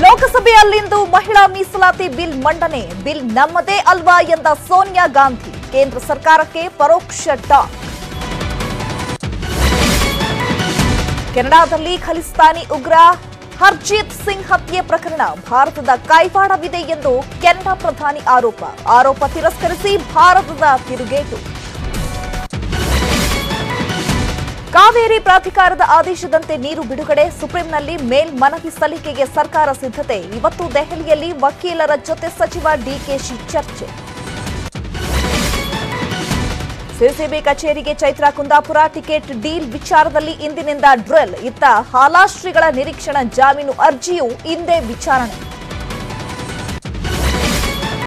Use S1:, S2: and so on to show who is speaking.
S1: ಲೋಕಸಭೆಯಲ್ಲಿಂದು ಮಹಿಳಾ ಮೀಸಲಾತಿ ಬಿಲ್ ಮಂಡನೆ ಬಿಲ್ ನಮ್ಮದೇ ಅಲ್ವಾ ಎಂದ ಸೋನಿಯಾ ಗಾಂಧಿ ಕೇಂದ್ರ ಸರ್ಕಾರಕ್ಕೆ ಪರೋಕ್ಷ ಟಾಕ್ ಕೆನಡಾದಲ್ಲಿ ಖಲಿಸ್ತಾನಿ ಉಗ್ರ ಹರ್ಜೀತ್ ಸಿಂಗ್ ಹತ್ಯೆ ಪ್ರಕರಣ ಭಾರತದ ಕೈವಾಡವಿದೆ ಎಂದು ಕೆನಡಾ ಪ್ರಧಾನಿ ಆರೋಪ ಆರೋಪ ತಿರಸ್ಕರಿಸಿ ಭಾರತದ ತಿರುಗೇಟು ಕಾವೇರಿ ಪ್ರಾಧಿಕಾರದ ಆದೇಶದಂತೆ ನೀರು ಬಿಡುಗಡೆ ಸುಪ್ರೀಂನಲ್ಲಿ ಮೇಲ್ಮನವಿ ಸಲ್ಲಿಕೆಗೆ ಸರ್ಕಾರ ಸಿದ್ಧತೆ ಇವತ್ತು ದೆಹಲಿಯಲ್ಲಿ ವಕೀಲರ ಜೊತೆ ಸಚಿವ ಡಿಕೆಶಿ ಚರ್ಚೆ ಸಿಸಿಬಿ ಕಚೇರಿಗೆ ಚೈತ್ರ ಕುಂದಾಪುರ ಟಿಕೆಟ್ ಡೀಲ್ ವಿಚಾರದಲ್ಲಿ ಇಂದಿನಿಂದ ಡ್ರಿಲ್ ಇತ್ತ ಹಾಲಾಶ್ರೀಗಳ ನಿರೀಕ್ಷಣಾ ಜಾಮೀನು ಅರ್ಜಿಯು ಇಂದೇ ವಿಚಾರಣೆ